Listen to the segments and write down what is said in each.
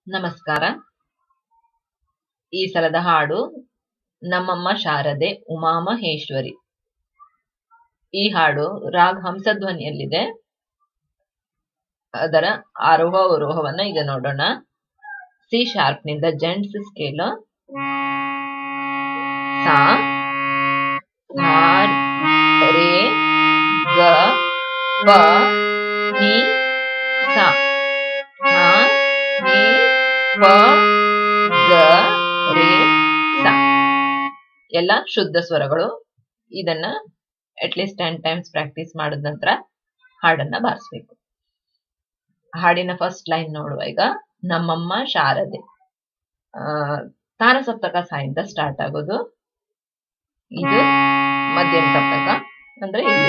ನಮಸ್ಕಾರ ಈ ಸಲದ ಹಾಡು ನಮ್ಮಮ್ಮ ಶಾರದೆ ಉಮಾಮಹೇಶ್ವರಿ ಈ ಹಾಡು ರಾಗ್ ಹಂಸಧ್ವನಿಯಲ್ಲಿದೆ ಅದರ ಆರೋಹ ಅವರೋಹವನ್ನ ಈಗ ನೋಡೋಣ ಸಿ ಶಾರ್ಪ್ ನಿಂದ ಜೆಂಟ್ಸ್ ಸ್ಕೇಲ್ ಸಾ ಧಾ ರೇ ಗ ಪ ನಿ ಸಾ ಧಾ ನಿ ಪ ಗ ರೇ ಸ ಎಲ್ಲ ಶುದ್ಧ ಸ್ವರಗಳು ಇದನ್ನ ಅಟ್ಲೀಸ್ಟ್ ಟೆನ್ ಟೈಮ್ಸ್ ಪ್ರಾಕ್ಟೀಸ್ ಮಾಡಿದ ನಂತರ ಹಾಡನ್ನ ಬಾರಿಸ್ಬೇಕು ಹಾಡಿನ ಫಸ್ಟ್ ಲೈನ್ ನೋಡುವ ಈಗ ನಮ್ಮಮ್ಮ ಶಾರದೆ ಆ ತಾನ ಸಪ್ತಕ ಸಾಯಿಂದ ಸ್ಟಾರ್ಟ್ ಆಗೋದು ಇದು ಮಧ್ಯಮ ಸಪ್ತಕ ಅಂದ್ರೆ ಇಲ್ಲಿ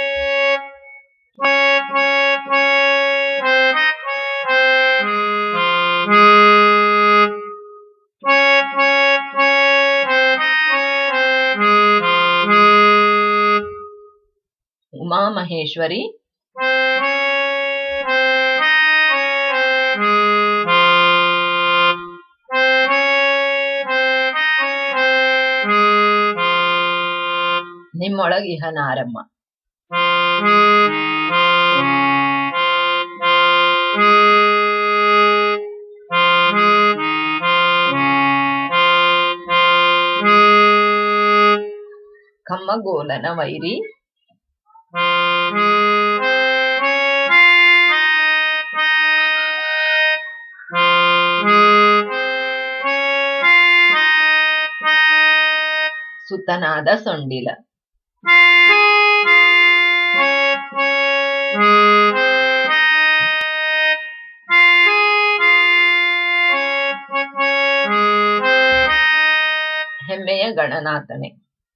ಉಮಾ ಮಹೇಶ್ವರಿ ನಿಮ್ಮೊಳಗ್ ಇಹ ನಾರಮ್ಮ ಕಮ್ಮಗೋಲನ ವೈರಿ ಸುತನಾದ ಸೊಂಡಿಲ ಹೆಮ್ಮೆಯ ಗಣನಾಥನೆ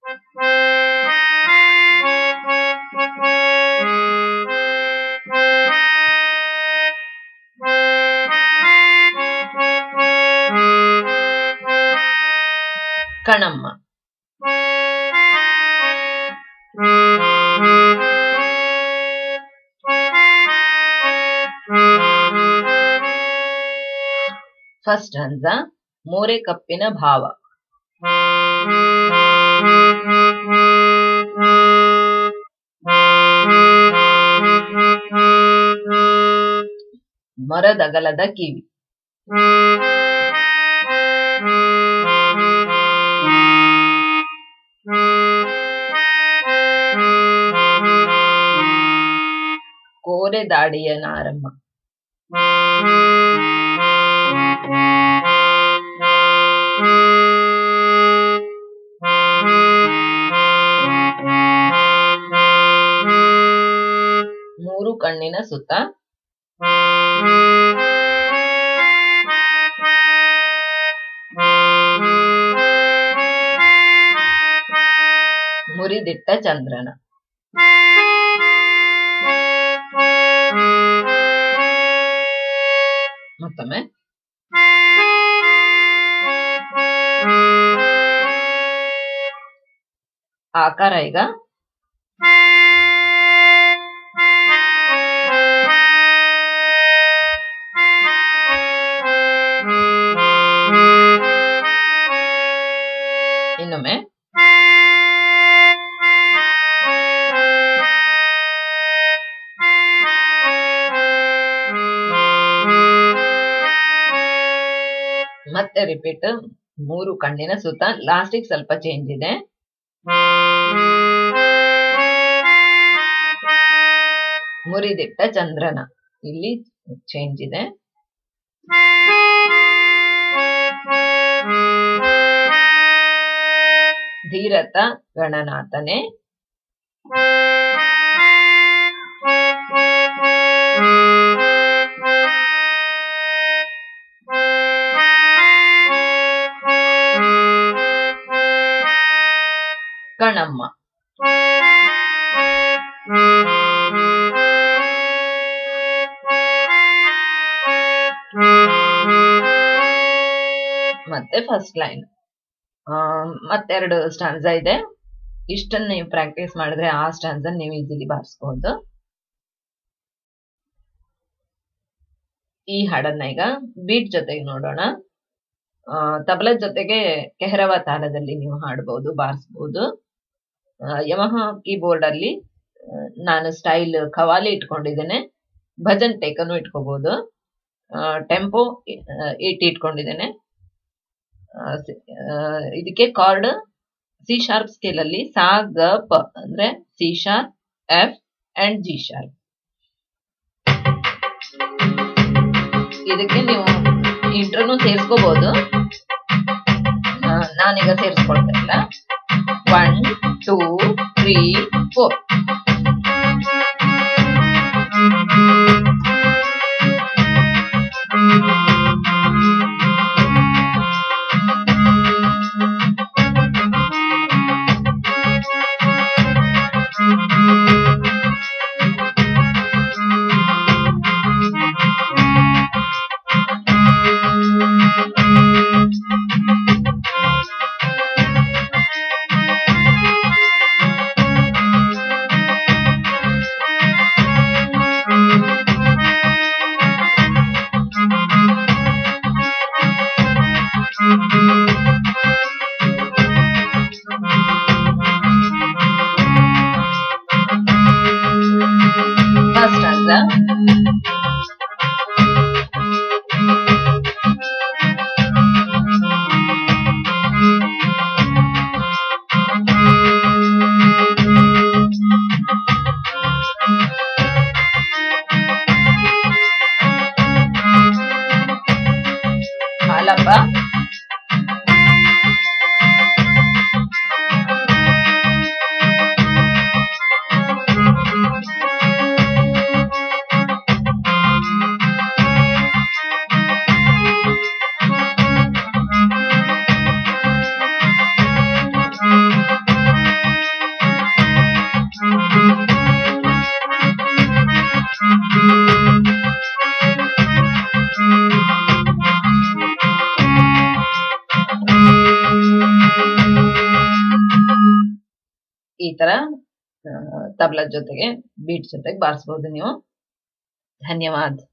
ಕಣಮ್ಮ ಫಸ್ಟ್ ಹಂಸ ಮೋರೆ ಕಪ್ಪಿನ ಭಾವ ಮರದಗಲದ ಕಿವಿ ಕೋರೆ ದಾಡಿಯ ನಾರಮ್ಮ ಮೂರು ಕಣ್ಣಿನ ಸುತ್ತ ಮುರಿದಿಟ್ಟ ಚಂದ್ರನ ಮತ್ತೊಮ್ಮೆ ಆಕಾರ ಈಗ ಇನ್ನೊಮ್ಮೆ ಮತ್ತೆ ರಿಪೀಟ್ ಮೂರು ಕಣ್ಣಿನ ಸುತ್ತ ಲಾಸ್ಟಿಗೆ ಸ್ವಲ್ಪ ಚೇಂಜ್ ಇದೆ ಮುರಿದಿಟ್ಟ ಚಂದ್ರನ ಇಲ್ಲಿ ಚೇಂಜ್ ಇದೆ ಧೀರತ ಗಣನಾಥನೆ ಕಣಮ್ಮ ಮತ್ತೆ ಫಸ್ಟ್ ಲೈನ್ ಮತ್ತೆರಡು ಸ್ಟಾನ್ಸ ಇದೆ ಇಷ್ಟನ್ನ ನೀವು ಪ್ರಾಕ್ಟೀಸ್ ಮಾಡಿದ್ರೆ ಆ ಸ್ಟಾನ್ಸ್ ನೀವು ಈಸಿಲಿ ಬಾರಿಸಬಹುದು ಈ ಹಾಡನ್ನ ಈಗ ಬೀಟ್ ಜೊತೆಗೆ ನೋಡೋಣ ಆ, ತಬಲದ ಜೊತೆಗೆ ಕೆಹರವ ತಾಳದಲ್ಲಿ ನೀವು ಹಾಡಬಹುದು ಬಾರಿಸಬಹುದು ಯಮಹ ಕೀಬೋರ್ಡ್ ಅಲ್ಲಿ ಆ, ನಾನು ಸ್ಟೈಲ್ ಖವಾಲಿ ಇಟ್ಕೊಂಡಿದ್ದೇನೆ ಭಜನ್ ಟೇಕನ್ನು ಇಟ್ಕೋಬಹುದು ಟೆಂಪೋ ಏಟಿ ಇಟ್ಕೊಂಡಿದ್ದೇನೆ ಆ, ಸಿ- ಆ, ಇದಕ್ಕೆ ಕಾರ್ಡ್ ಸಿ ಶಾರ್ಪ್ ಸ್ಕೇಲ್ ಅಲ್ಲಿ ಸಾ ಗ ಪ ಅಂದ್ರೆ C sharp F and G sharp ಇದಕ್ಕೆ ನೀವು ಇಂಟ್ರನು ಸೇರಿಸ್ಕೋಬಹುದು ನಾನೀಗ ಸೇರಿಸ್ಕೊಳ್ತಾ ಇಲ್ಲ one two three four first ಅಂತ ಹಾಲಪ್ಪ ಈ ತರ ತಬಲದ ಜೊತೆಗೆ ಬೀಟ್ ಜೊತೆಗೆ ಬಾರಿಸಬಹುದು ನೀವು ಧನ್ಯವಾದ